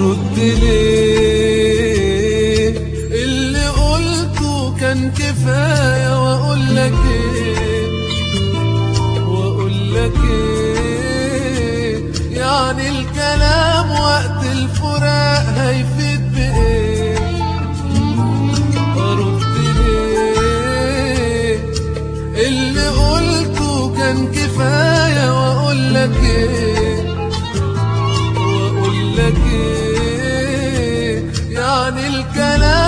ارد ليه اللي قلته كان كفايه واقول لك ايه واقول لك ايه يعني الكلام وقت الفراق هيفيد بايه ارد ليه اللي قلته كان كفايه واقول لك ايه واقول لك ايه يعني الكلام